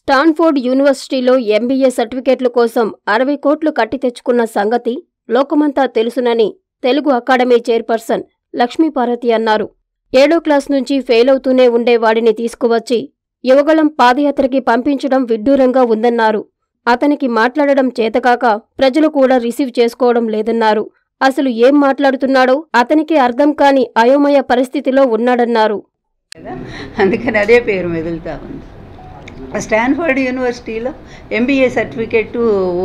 Stanford యూనివర్సిటీలో MBA సర్టిఫికేట్ల కోసం అరవై కోట్లు కట్టి తెచ్చుకున్న సంగతి లోకమంతా తెలుసునని తెలుగు అకాడమీ చైర్పర్సన్ లక్ష్మీపార్వతి అన్నారు ఏడో క్లాస్ నుంచి ఫెయిల్ అవుతూనే ఉండే వాడిని తీసుకువచ్చి యువగళం పాదయాత్రకి పంపించడం విడ్డూరంగా ఉందన్నారు అతనికి మాట్లాడడం చేతకాక ప్రజలు కూడా రిసీవ్ చేసుకోవడం లేదన్నారు అసలు ఏం మాట్లాడుతున్నాడో అతనికే అర్థం కాని అయోమయ పరిస్థితిలో ఉన్నాడన్నారు కదా అందుకని అదే పేరు మెదులుతా ఉంది స్టాన్ఫర్డ్ యూనివర్సిటీలో ఎంబీఏ సర్టిఫికెట్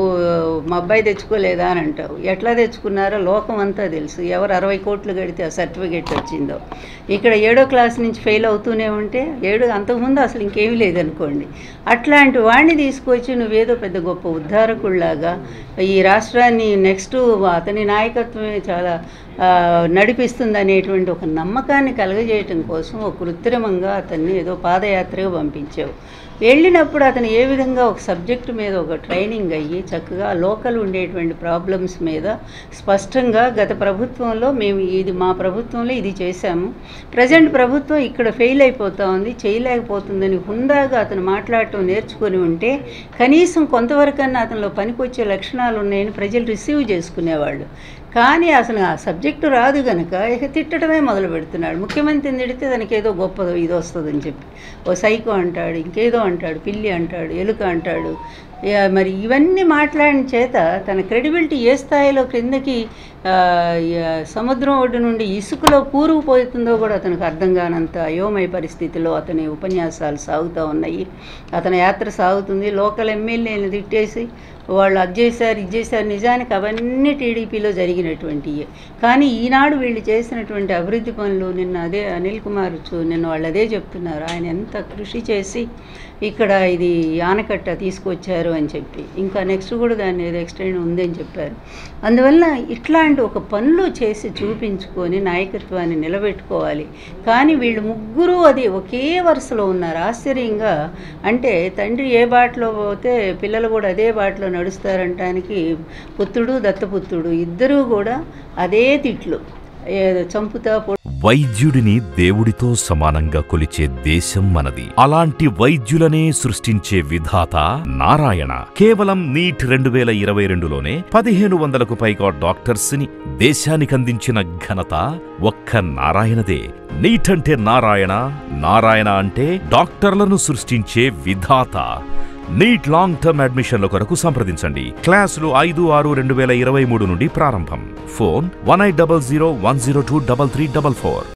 మా అబ్బాయి తెచ్చుకోలేదా అని అంటావు ఎట్లా తెచ్చుకున్నారో లోకం అంతా తెలుసు ఎవరు అరవై కోట్లు కడితే ఆ సర్టిఫికెట్ వచ్చిందో ఇక్కడ ఏడో క్లాస్ నుంచి ఫెయిల్ అవుతూనే ఉంటే ఏడు అంతకుముందు అసలు ఇంకేమీ లేదనుకోండి అట్లాంటి వాడిని తీసుకొచ్చి నువ్వేదో పెద్ద గొప్ప ఉద్ధారకుల్లాగా ఈ రాష్ట్రాన్ని నెక్స్ట్ అతని నాయకత్వమే చాలా ఆ, నడిపిస్తుంది అనేటువంటి ఒక నమ్మకాన్ని కలగజేయటం కోసం ఒక కృత్రిమంగా అతన్ని ఏదో పాదయాత్రగా పంపించావు వెళ్ళినప్పుడు అతను ఏ విధంగా ఒక సబ్జెక్టు మీద ఒక ట్రైనింగ్ అయ్యి చక్కగా లోకల్ ఉండేటువంటి ప్రాబ్లమ్స్ మీద స్పష్టంగా గత ప్రభుత్వంలో మేము ఇది మా ప్రభుత్వంలో ఇది చేశాము ప్రజెంట్ ప్రభుత్వం ఇక్కడ ఫెయిల్ అయిపోతా ఉంది చేయలేకపోతుందని హుందాగా అతను మాట్లాడటం నేర్చుకొని ఉంటే కనీసం కొంతవరకన్నా అతనిలో పనికొచ్చే లక్షణాలు ఉన్నాయని ప్రజలు రిసీవ్ చేసుకునేవాళ్ళు కానీ అసలు ఆ సబ్జెక్టు రాదు గనక ఇక తిట్టడమే మొదలు పెడుతున్నాడు ముఖ్యమంత్రిని తిడితే దానికి ఏదో గొప్పదో ఇది వస్తుందని చెప్పి ఓ సైకో అంటాడు ఇంకేదో అంటాడు పిల్లి అంటాడు ఎలుక అంటాడు ఇక మరి ఇవన్నీ మాట్లాడిన చేత తన క్రెడిబిలిటీ ఏ స్థాయిలో క్రిందకి ఆ, ఇక సముద్రం ఒడ్డు నుండి ఇసుకలో కూరుకుపోతుందో కూడా అతనికి అర్థం కానంత అయోమయ పరిస్థితిలో అతని ఉపన్యాసాలు సాగుతూ ఉన్నాయి అతని యాత్ర సాగుతుంది లోకల్ ఎమ్మెల్యేని తిట్టేసి వాళ్ళు అది చేశారు ఇది చేశారు నిజానికి అవన్నీ టీడీపీలో జరిగినటువంటివి కానీ ఈనాడు వీళ్ళు చేసినటువంటి అభివృద్ధి పనులు నిన్న అదే అనిల్ కుమార్ చూ- నిన్న వాళ్ళు అదే చెప్తున్నారు ఆయన ఎంత కృషి చేసి ఇక్కడ ఇది ఆనకట్ట తీసుకొచ్చారు అని చెప్పి ఇంకా నెక్స్ట్ కూడా దాన్ని ఏదో ఎక్స్టెండ్ ఉందని చెప్పారు అందువల్ల ఇట్లాంటి ఒక పనులు చేసి చూపించుకొని నాయకత్వాన్ని నిలబెట్టుకోవాలి కానీ వీళ్ళు ముగ్గురు అది ఒకే వరుసలో ఉన్నారు ఆశ్చర్యంగా అంటే తండ్రి ఏ బాటలో పోతే పిల్లలు కూడా అదే బాటలో నడుస్తారంటానికి పుత్రుడు దత్తపుత్రుడు ఇద్దరూ కూడా అదే తిట్లు ఏదో చంపుతా పొ- వైద్యుడిని దేవుడితో సమానంగా కొలిచే దేశం మనది అలాంటి వైద్యులనే సృష్టించే విధాత నారాయణ కేవలం నీట్ రెండు వేల ఇరవై రెండులోనే పదిహేను వందలకు పైగా డాక్టర్స్ ని దేశానికందించిన ఘనత ఒక్క నారాయణదే నీట్ అంటే నారాయణ నారాయణ అంటే డాక్టర్లను సృష్టించే విధాత నీట్ లాంగ్ టర్మ్ అడ్మిషన్ల కొరకు సంప్రదించండి క్లాసులు ఐదు ఆరు రెండు వేల ఇరవై మూడు నుండి ప్రారంభం phone one eight double zero one zero two double three double four